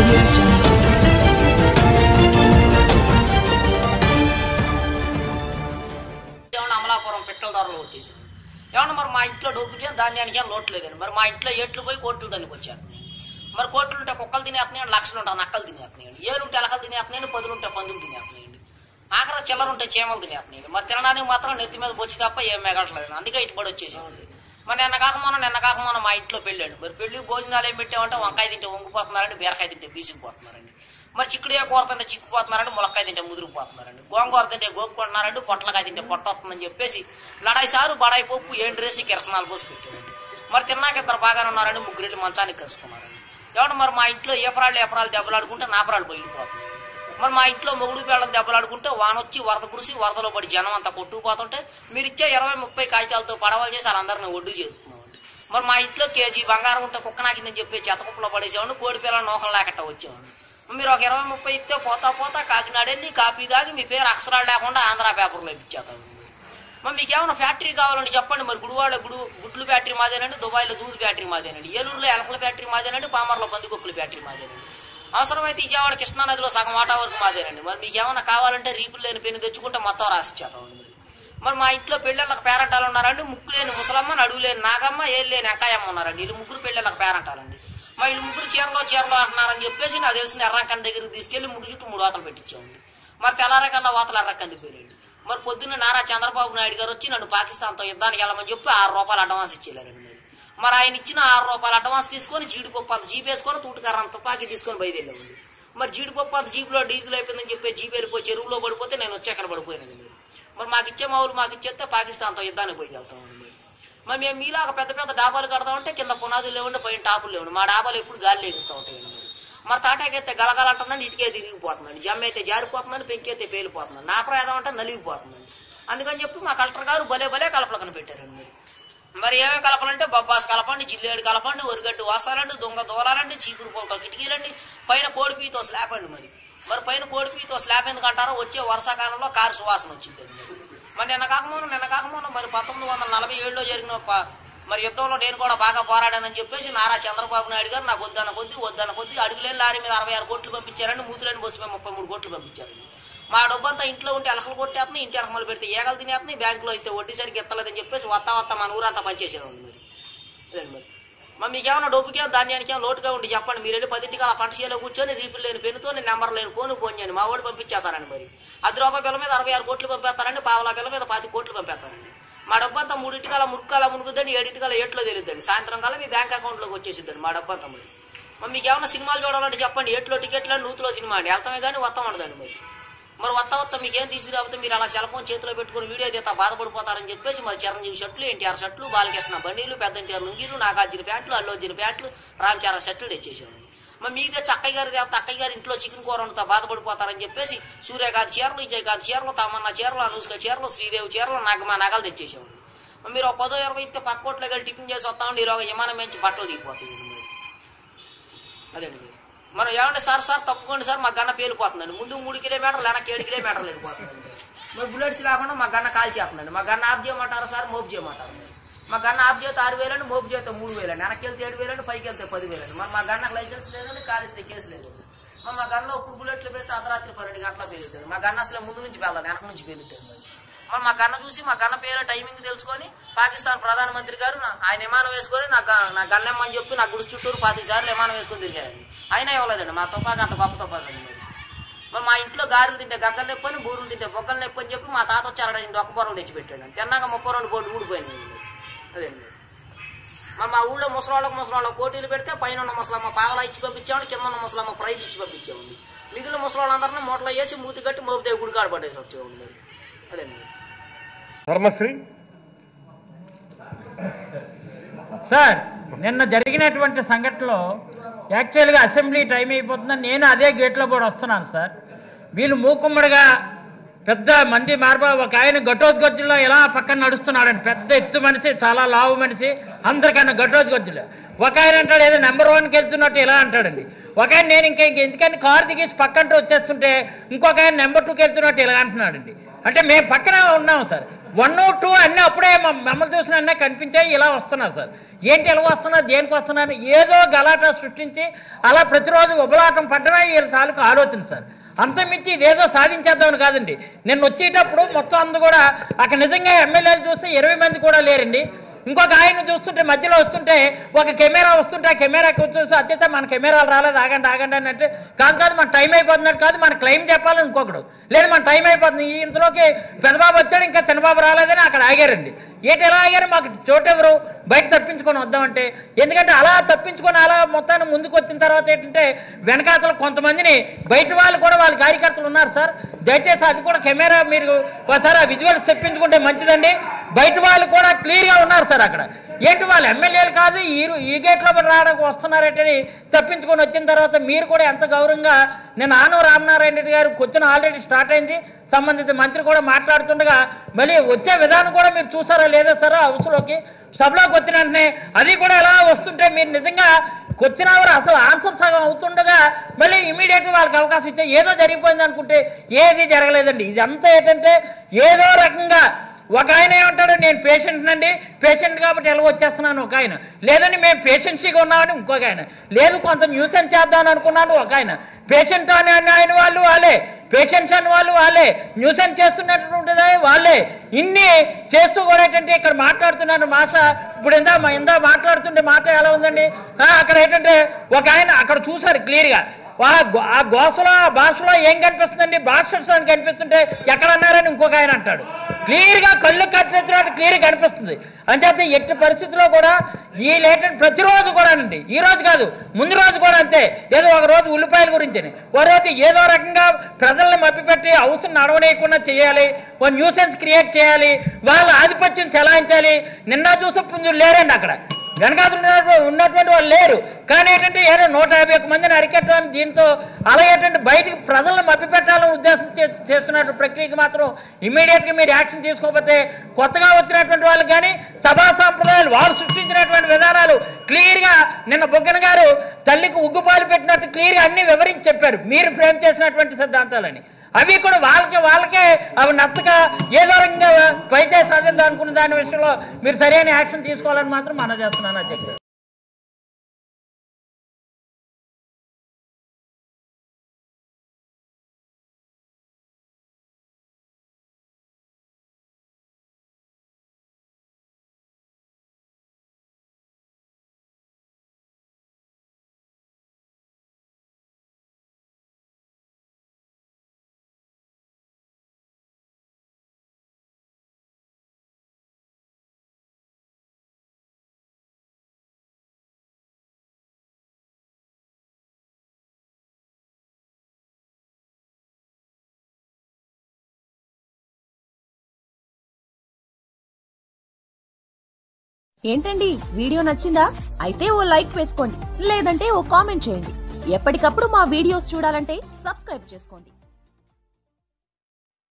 audio jungle. ఏమన్నా Amalapuram petrol ధరలు వచ్చేసి ఏమన్నా మరి మా ఇంట్లో డబ్బుకి ధాన్యానికి ఏం లోటు లేదండి మరి మా ఇంట్లో ఏట్లు పోయి కోట్లు దానికి వచ్చారు మరి కోట్లు ఉంటే కుక్కలు తినేస్తున్నాయండి లక్షలు ఉంటాయి నక్కలు తినేస్తున్నాయండి ఏలు ఉంటే ఎలకలు తినేస్తున్నాయండి పదులు ఉంటే పందులు తినేస్తున్నాయండి ఆఖరి చిల్లర ఉంటే చీమలు తినేస్తున్నాయండి మరి తినడానికి మాత్రం నెత్తి మీద బొచ్చి తప్ప ఏం మెగట్లేదు అందుకే ఇటు పడి వచ్చేసామండి మరి నిన్న కాక మొన్న నిన్న కాక మొన్న మా ఇంట్లో పెళ్ళాడు మరి పెళ్లి భోజనాలు ఏం పెట్టామంటే వంకాయ తింటే వంగిపోతున్నారండి బీరకాయ తింటే బీసుకుపోతున్నారండి మరి చిక్కుడుగా కూర తింటే చిక్కుపోతున్నారండి ములక్కాయ తింటే ముదిరిపోతున్నారండి గోంగూర తింటే గోక్కుంటున్నారండి పొట్లకాయ తింటే పొట్ట వస్తుందని చెప్పేసి లడాయి సారు బడాయి పప్పు ఏంటి రేసి కిరసనాలు పోసి పెట్టారండి మరి తిన్నాక ఇద్దరు బాగానే ఉన్నారండి ముగ్గురు వెళ్ళి మంచానికి కలుసుకున్నారండి ఎవడు మరి మా ఇంట్లో ఏపరాళ్ళు ఏపరాలు దెబ్బలాడుకుంటే నాపరాలు బయలుపోతుంది మరి మా ఇంట్లో మొగుడు పిల్లలకు దెబ్బలాడుకుంటే వానొచ్చి వరద కురిసి వరదలో పడి జనం అంతా కొట్టుకుపోతుంటే మీరు ఇచ్చే ఇరవై ముప్పై కాగితాలతో పడవలు చేసి వాళ్ళందరినీ ఒడ్డు చేస్తున్నామండి మరి మా ఇంట్లో కేజీ బంగారం ఉంటే కుక్క నాకిందని చెప్పి చెత్తకుప్పలో పడేసేవాడిని కోడి పిల్లలు నోకలు లేకట్ట వచ్చేవాడిని మీరు ఒక ఇరవై ముప్పై ఇస్తే పోతా పోతా కాకినాడ వెళ్ళి కాపీ దాగి మీ పేరు అక్షరాలు లేకుండా ఆంధ్ర పేపర్లో ఇచ్చేస్తాం మరి మీకు ఏమైనా ఫ్యాక్టరీ కావాలంటే చెప్పండి మరి గుడివాడ గుడు గుడ్లు ఫ్యాక్టరీ మాదేనండి దుబాయ్లో దూద్ ఫ్యాక్టరీ మాదేనండి ఏలూరులో ఎలకల ఫ్యాక్టరీ మాదేనండి పామర్లో పందికొక్కుల ఫ్యాక్టరీ మాదేనండి అవసరమైతే విజయవాడ కృష్ణానదిలో సగం వాటా వరకు మాదేనండి మరి మీకు ఏమైనా కావాలంటే రీపులు లేని పెన్ను తెచ్చుకుంటే మొత్తం రాసిచ్చేద్దాం మరి మరి మా ఇంట్లో పెళ్ళిళ్ళకి పేరంటాలు ఉన్నారండి ముక్కు లేని ముసలమ్మ నడువు లేని నాగమ్మ ఏళ్ళు లేని అక్కాయమ్మ ఉన్నారండి వీళ్ళు ముగ్గురు పెళ్ళిళ్ళకి పేరంటాలండి మా వీళ్ళు ముగ్గురు చీరలో చీరలో అంటున్నారని చెప్పేసి నాకు తెలిసిన ఎర్రకండ దగ్గరికి తీసుకెళ్లి ముడి చుట్టూ మూడు వాతలు పెట్టించామండి మరి తెల్లారకల్లా వాతలు ఎర్రకంది పోయారండి మరి పొద్దున్న నారా చంద్రబాబు నాయుడు గారు వచ్చి నన్ను పాకిస్తాన్తో యుద్ధానికి వెళ్ళమని చెప్పి ఆరు రూపాయలు అడ్వాన్స్ ఇచ్చేయారండి మరి మరి ఆయన ఇచ్చిన ఆరు రూపాయలు అడ్వాన్స్ తీసుకొని జీడిపప్పు అంత జీప్ వేసుకొని తూటుకర్ర అంత తుపాకీ తీసుకొని బయలుదేరామండి మరి జీడిపప్పు అంత జీపులో డీజిల్ అయిపోయిందని చెప్పి జీప్ వెళ్ళిపోయి చెరువులో పడిపోతే నేను వచ్చి అక్కడ పడిపోయానండి మరి మరి మాకు ఇచ్చే మా ఊరు మాకు ఇచ్చేస్తే పాకిస్తాన్తో యుద్ధానికి పోయి వెళ్తామండి మరి మరి మేము మీలాగా పెద్ద పెద్ద డాబాలు కడతామంటే కింద పునాదులు లేవండి పైన టాపులు లేవండి మా డాబాలు ఎప్పుడు గాలి ఎగుతూ ఉంటాయండి మరి మరి తాటాకైతే గలగలంటుందండి ఇటుకే తిరిగిపోతుందండి జమ్మ అయితే జారిపోతుందండి పెంకైతే పేలిపోతుందండి నా ప్రయాదం అంటే నలిగిపోతుందండి అందుకని చెప్పి మా కలెక్టర్ గారు భలే భలే కలపలకన పెట్టారండి మరి మరి ఏమేమి కలపాలంటే బొబ్బాస్ కలపండి జిల్లేడు కలపండి ఒరిగడ్డు వాసాలండి దొంగ దోలాలండి చీపురు పూలతో కిటికీలండి పైన కోడిపీతో స్లాబ్ అండి మరి మరి పైన కోడిపీతో స్లాబ్ ఎందుకు అంటారో వచ్చే వర్షాకాలంలో కారు సువాసన వచ్చిందండి మరి మరి నిన్న కాకమోను నిన్న కాకమోను మరి పంతొమ్మిది వందల నలభై ఏడులో జరిగిన ప- మరి యుద్ధంలో నేను కూడా బాగా పోరాడానని చెప్పేసి నారా చంద్రబాబు నాయుడు గారు నాకు వద్దన్న కొద్ది వద్దన్న కొద్ది అడుగులేని లారీ మీద అరవై ఆరు కోట్లు పంపించారండి మూతులేని బస్సు మీద ముప్పై మూడు కోట్లు పంపించారండి మా డబ్బంతా ఇంట్లో ఉంటే ఎలకలు కొట్టేస్తున్నాయి ఇంటి ఎలకలు పెడితే ఏగలు తినేస్తున్నాయి బ్యాంకులో అయితే వడ్డీ సరికి ఎత్తలేదని చెప్పేసి వత్తా వత్తా మన ఊరంతా పనిచేసేవాళ్ళు మరి అదండి మరి మరి మీకు ఏమైనా డబ్బుకే ధాన్యానికి ఏమైనా లోటుగా ఉండి చెప్పండి మీరు వెళ్ళి పదింటికి అలా పంట చేలో కూర్చొని రీపులు లేని పెన్నుతో నెంబర్ లేని ఫోన్ ఫోన్ చేయండి మా వాడు పంపించేస్తారండి మరి అది రూపాయి పిల్ల మీద అరవై ఆరు కోట్లు పంపేస్తారండి పావుల పిల్ల మీద పాతి కోట్లు పంపేస్తారండి మా డబ్బంతా మూడింటికల మురుక్కల మునుగుద్దని ఏడింటికల ఏట్లో తెలియదండి సాయంత్రం కల్లా మీ బ్యాంక్ అకౌంట్లోకి వచ్చేసిద్దండి మా డబ్బంతా మరి మరి మీకు ఏమైనా సినిమాలు చూడాలంటే చెప్పండి ఎట్లో టికెట్లు నూతులో సినిమా అండి వెళ్తామే కానీ వస్తాం ఉండదండి మరి మరి వత్త వత్త మీకేం తీసుకురాకపోతే మీరు అలా సెల్ ఫోన్ చేతిలో పెట్టుకుని వీడియో తీస్తా బాధపడిపోతారని చెప్పేసి మరి చిరంజీవి షర్ట్లు ఎన్టీఆర్ షర్ట్లు బాలకృష్ణ బండిలు పెద్ద ఎన్టీఆర్ లుంగీలు నాగార్జున ప్యాంట్లు అల్లు అర్జున ప్యాంట్లు రామ్ చరణ్ షర్ట్లు తెచ్చేసారు మరి మీదే చక్కయ్య గారి తేస్తే అక్కయ్య గారి ఇంట్లో చికెన్ కూర వండుతా బాధపడిపోతారని చెప్పేసి సూర్యకాంత్ చీరలు విజయకాంత్ చీరలు తమన్నా చీరలు అనూస్క చీరలు శ్రీదేవి చీరలు నాకు మా నగలు తెచ్చేసాము మరి మీరు ఒక పదో ఇరవై ఇస్తే పక్క కోట్ల వెళ్ళి టిఫిన్ చేసి వస్తామండి ఈరోజు విమానం మంచి బట్టలు దిగిపోతుంది మరి అదండి మీరు. మనం ఏమంటే సార్ సార్ తప్పుకోండి సార్ మా గన్న పేలిపోతుందండి ముందు మూడు కిలోమీటర్లు వెనక్కి ఏడు కిలోమీటర్లు వెళ్ళిపోతుందండి మరి బుల్లెట్స్ లేకుండా మా గన్న కాల్ చేస్తుందండి మా గన్న ఆఫ్ చేయమంటారా సార్ మోపు చేయమంటారు మా గన్న ఆఫ్ చేస్తే ఆరు వేలండి మోపు చేస్తే మూడు వేలండి వెనక్కి వెళ్తే ఏడు వేలండి పైకి వెళ్తే పది వేలండి మరి మా గన్నకు లైసెన్స్ లేదండి కార్ ఇస్తే కేసు లేదండి మరి మా గన్నలో ఇప్పుడు బుల్లెట్లు పెడితే అర్ధరాత్రి పన్నెండు గంటల పేలుతాడు మా గన్న అసలు ముందు నుంచి వెళ్తాడు వెనక నుంచి పేలుతాడు మరి మరి మా గన్న చూసి మా గన్న పేరు టైమింగ్ తెలుసుకొని పాకిస్తాన్ ప్రధానమంత్రి గారు నా- ఆయన విమానం వేసుకొని నా గ- నా గన్నెమ్మని చెప్పి నా గుడి చుట్టూరు పాతి సార్లు విమానం వేసుకొని తిరిగారండి అయినా ఇవ్వలేదండి మా తుపాకి అంత గొప్ప తుపాకి అండి మరి మరి మా ఇంట్లో గారెలు తింటే గగ్గలు నొప్పని బూరులు తింటే బొగ్గలు నొప్పని చెప్పి మా తాత వచ్చారడ ఇంటి ఒక్క పొరలు తెచ్చిపెట్టాడు తిన్నాక ముప్పై రెండు కోట్లు ఊడిపోయింది అదండి మరి మా ఊళ్ళో ముసలాళ్ళకు ముసలాళ్ళకు పోటీలు పెడితే పైన ఉన్న ముసలమ్మ పావలా ఇచ్చి పంపించామండి కింద ఉన్న ముసలమ్మ ప్రైజ్ ఇచ్చి పంపించామండి మిగిలిన ముసలాళ్ళందరినీ మూటలో వేసి మూతి కట్టి మోపుదేవి గుడికాడ పడేసి వచ్చేవాళ్ళు మరి అదండి ధర్మశ్రీ సార్ నిన్న జరిగినటువంటి సంఘటనలో యాక్చువల్గా అసెంబ్లీ టైం అయిపోతుందని నేను అదే గేట్లో కూడా వస్తున్నాను సార్ వీళ్ళు మూకుమ్మడిగా పెద్ద మంది మార్బా ఒక ఆయన గటోజ్ గజ్జులో ఎలా పక్కన నడుస్తున్నాడండి పెద్ద ఎత్తు మనిషి చాలా లావు మనిషి అందరికన్నా గటోజ్ గజ్జులు ఒక ఆయన అంటాడు ఏదో నెంబర్ వన్కి వెళ్తున్నట్టు ఇలా అంటాడండి ఒక ఆయన నేను ఇంకా ఇంక ఎందుకని కారు దిగేసి పక్కంటూ వచ్చేస్తుంటే ఇంకొక ఆయన నెంబర్ టూకి వెళ్తున్నట్టు ఇలా అంటున్నాడండి అంటే మేము పక్కన ఉన్నాం సార్ వన్ టూ అన్నీ అప్పుడే మ- మమ్మల్ని చూసిన అన్నీ కనిపించాయి ఇలా వస్తున్నారు సార్ ఏంటి ఎలా వస్తున్నారు దేనికి వస్తున్నారు ఏదో గలాట సృష్టించి అలా ప్రతిరోజు ఉబలాటం పడ్డమే వీళ్ళ తాలూకు ఆలోచన సార్ అంతమించి ఇదేదో సాధించేద్దామని కాదండి నేను వచ్చేటప్పుడు మొత్తం అందు కూడా అక్కడ నిజంగా ఎమ్మెల్యేలు చూస్తే ఇరవై మంది కూడా లేరండి ఇంకొక ఆయన చూస్తుంటే మధ్యలో వస్తుంటే ఒక కెమెరా వస్తుంటే ఆ కెమెరాకి వచ్చేసి అత్యంత మన కెమెరాలు రాలేదు ఆగండి ఆగండి అన్నట్టు కాదు కాదు మన టైం అయిపోతున్నట్టు కాదు మన క్లెయిమ్ చెప్పాలని ఇంకొకడు లేదు మన టైం అయిపోతుంది ఈ ఇంతలోకి పెద్దబాబు వచ్చాడు ఇంకా చిన్నబాబు రాలేదని అక్కడ ఆగారండి ఏంటి ఎలా ఆగారు మాకు చోటు ఎవరు బయట తప్పించుకొని వద్దామంటే ఎందుకంటే అలా తప్పించుకొని అలా మొత్తాన్ని ముందుకు వచ్చిన తర్వాత ఏంటంటే వెనకాతలు కొంతమందిని బయట వాళ్ళు కూడా వాళ్ళ కార్యకర్తలు ఉన్నారు సార్ దయచేసి అది కూడా కెమెరా మీరు ఒకసారి ఆ విజువల్స్ తెప్పించుకుంటే మంచిదండి బయట వాళ్ళు కూడా క్లియర్గా ఉన్నారు సార్ అక్కడ ఏంటి వాళ్ళు ఎమ్మెల్యేలు కాదు ఈ ఈ గేట్లో రావడానికి వస్తున్నారంటే తప్పించుకొని వచ్చిన తర్వాత మీరు కూడా ఎంత గౌరవంగా నేను ఆను రామనారాయణ రెడ్డి గారు కూర్చొని ఆల్రెడీ స్టార్ట్ అయింది సంబంధిత మంత్రి కూడా మాట్లాడుతుండగా మళ్ళీ వచ్చే విధానం కూడా మీరు చూసారా లేదా సార్ హౌస్లోకి సభలోకి వచ్చిన వెంటనే అది కూడా ఎలా వస్తుంటే మీరు నిజంగా వచ్చిన వారు అసలు ఆన్సర్ సగం అవుతుండగా మళ్ళీ ఇమీడియట్ వాళ్ళకి అవకాశం ఇచ్చే ఏదో జరిగిపోయింది అనుకుంటే ఏది జరగలేదండి ఇది అంతా ఏంటంటే ఏదో రకంగా ఒక ఆయన ఏమంటాడు నేను పేషెంట్ నండి పేషెంట్ కాబట్టి ఎలా వచ్చేస్తున్నాను ఒక ఆయన లేదని మేము పేషెన్సీగా ఉన్నామని ఇంకొక ఆయన లేదు కొంత న్యూసెన్స్ చేద్దాం అనుకున్నాను ఒక ఆయన పేషెంట్ అని అని ఆయన వాళ్ళు వాళ్ళే పేషెంట్స్ అని వాళ్ళు వాళ్ళే న్యూసెన్స్ చేస్తున్నటువంటిది వాళ్ళే ఇన్ని చేస్తూ కూడా ఏంటంటే ఇక్కడ మాట్లాడుతున్నారు భాష ఇప్పుడు ఇందా ఇందా మాట్లాడుతుంటే మాట ఎలా ఉందండి ఆ, అక్కడ ఏంటంటే ఒక ఆయన అక్కడ చూశారు క్లియర్గా ఆ గో- ఆ గోసలో ఆ భాషలో ఏం కనిపిస్తుందండి భాష అని కనిపిస్తుంటే ఎక్కడ అన్నారని ఇంకొక ఆయన అంటాడు క్లియర్ గా కళ్ళు కట్టినట్టు క్లియర్ కనిపిస్తుంది అంచేత ఎట్టి పరిస్థితిలో కూడా ఈ లేటెంట్ ప్రతిరోజు కూడానండి ఈ రోజు కాదు ముందు రోజు కూడా అంతే ఏదో ఒక రోజు ఉల్లిపాయల గురించి ఒక రోజు ఏదో రకంగా ప్రజల్ని మభ్యపెట్టి అవసరం నడవనేయకుండా చేయాలి ఓ న్యూసెన్స్ క్రియేట్ చేయాలి వాళ్ళ ఆధిపత్యం చెలాయించాలి నిన్న చూసే పుంజులు లేరండి అక్కడ వెనకాతలు ఉన్నటువంటి- ఉన్నటువంటి వాళ్ళు లేరు కానీ ఏంటంటే ఏదో నూట యాభై ఒక్క మందిని అరికెట్టడం దీంతో అలా ఏంటంటే బయటికి ప్రజలను మభ్యపెట్టాలని ఉద్దేశం చే- చేస్తున్న ప్రక్రియకి మాత్రం ఇమీడియట్ గా మీరు యాక్షన్ తీసుకోకపోతే కొత్తగా వచ్చినటువంటి వాళ్ళు కానీ సభా సాంప్రదాయాలు వారు సృష్టించినటువంటి విధానాలు క్లియర్ గా నిన్న బొగ్గన గారు తల్లికి ఉగ్గుపాలు పెట్టినట్టు క్లియర్ గా అన్ని వివరించి చెప్పారు మీరు ఫ్రేమ్ చేసినటువంటి సిద్ధాంతాలని అవి కూడా వాళ్ళకి వాళ్ళకే అవి నచ్చక ఏదో రకంగా పైతే సాధిద్దాం అనుకున్న దాని విషయంలో మీరు సరైన యాక్షన్ తీసుకోవాలని మాత్రం మనం చేస్తున్నాను అధ్యక్షుడు ఏంటండి వీడియో నచ్చిందా అయితే ఓ లైక్ వేసుకోండి లేదంటే ఓ కామెంట్ చేయండి ఎప్పటికప్పుడు మా వీడియోస్ చూడాలంటే సబ్స్క్రైబ్ చేసుకోండి